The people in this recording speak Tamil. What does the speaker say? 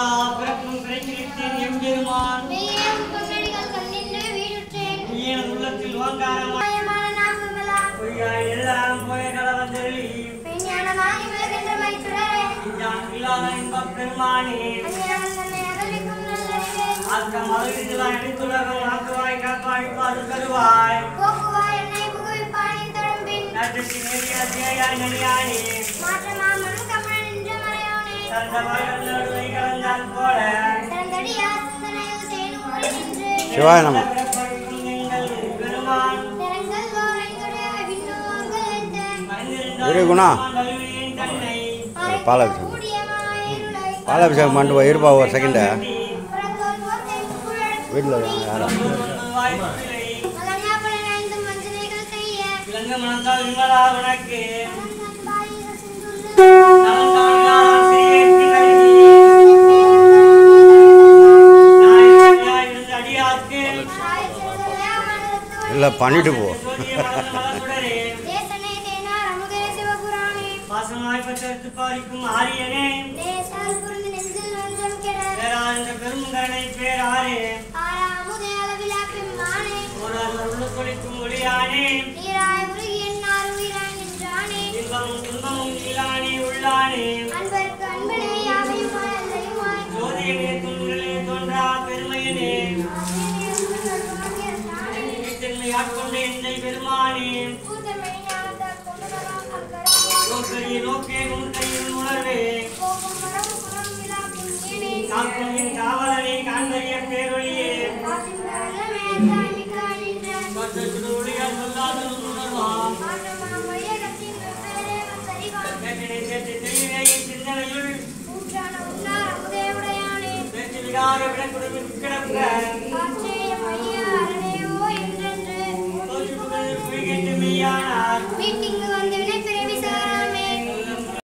எல்லா பிறப்பும் பிறந்திருத்தேன் எம்பெருமான் மெய்யேம் பொன்னடிகள் கண்ணின்று வீடுற்றேன் என் உள்ளத்தில் ஓங்காரமாய் மாயமான நாகமெல்லாம் பொய்யாய் எல்லாம் போய கலவந்தெளி மெய்ஞானமாகி விலகின்ற மைத்துடரே யான் இல்லாத இன்பப் பெருமானே அஞ்ஞானம் தன்னை அகலிக்கும் நல்லறிவே ஆக்கம் அழுதிலாய் அடித்துலகம் ஆக்குவாய் காப்பாய் பாடு தருவாய் போக்குவாய் என்னை புகுவிப்பானின் தொடம்பின் நட்டுக்கு நெறிய தேயாய் நடியானே மாற்றமாமன் கமழ் நின்ற மறையோனே தந்த மகள் நடுவை கலந்தான் போல சிறந்தடியா சிந்தனையில் தேனும் ஒளி நின்று சிவாய நம பிறப்பருக்கும் எங்கள் பெருமான் நிறங்கள் ஓரைந்துடைய விண்ணுவாங்கள் வைத்த இரு குணா. வலுவின் தன்னை பாலாபிஷேகம். கூடிய மாயிருளை பாலாபிஷேகம் பண்ணிட்டு போய் இருப்பா ஒரு செகண்டு புறத்தோல் போர்த்தை புகழ் வீட்டில் யாரும் வாய்ப்பில்லை மலஞாபுடன் ஐந்தும் வஞ்சனைகள் செய்ய விலங்கு மனத்தால் விமலா உனக்கு மனந்தன் வாயில் சிந்துள்ள நலந்தாழ்வான் சிறியேற்கு நல்கி நாய் இருந்து அடியாக்கு தாய் சிறந்த மனத்து இல்லை பண்ணிட்டு போ சோதிய மலர் மலர்சுடரே தேசனே தேனார் அமுதே சிவபுராணே பாசமாய் பற்றெடுத்து பாரிக்கும் ஆரியனே தேசால் புரிந்து நெஞ்சில் வஞ்சம் கெட பேராழ்ந்த பெருங்கரணை பேராரே ஆரா அமுதே அளவிலா பெம்மானே ஒரு உள்ள கொளிக்கும் ஒளியானே நீராய் உருகி என்னார் உயிராய் நின்றானே இன்பமும் துன்பமும் இல்லானே உள்ளானே அன்பருக்கு அன்பனே யாவையுமாய் அல்லையுமாய் ஜோதியனே துன்களே தோன்றா பெருமையனே ஆசிரியனே உங்கள் வாழ்கிறானே தன்னை ஆட்கொண்ட என்னை பெருமானே கூத்தமை ஞானத்தால் கொண்டுவராம் அக்கரமே நோக்கரிய நோக்கே உன் கையில் உணர்வே போகும் மரபு புறம் விழா புண்ணியனே காக்கும் என் காவலனை காண்பறிய பேரொழியே காற்றின் வெள்ளமே தாய்மிக்காய் நின்ற சொற்று ஒளியால் சொல்லாத உணர்வாம் மாற்றமாம் வையகத்தின் வெவ்வேறே வந்தறிவான் பேச்சினை சேர்த்து தெளிவே சிந்தனையுள் ஊற்றான உன்னார் அமுதே உடையானே பேச்சு விகார விடக்குழுவில் கிடக்க காற்றே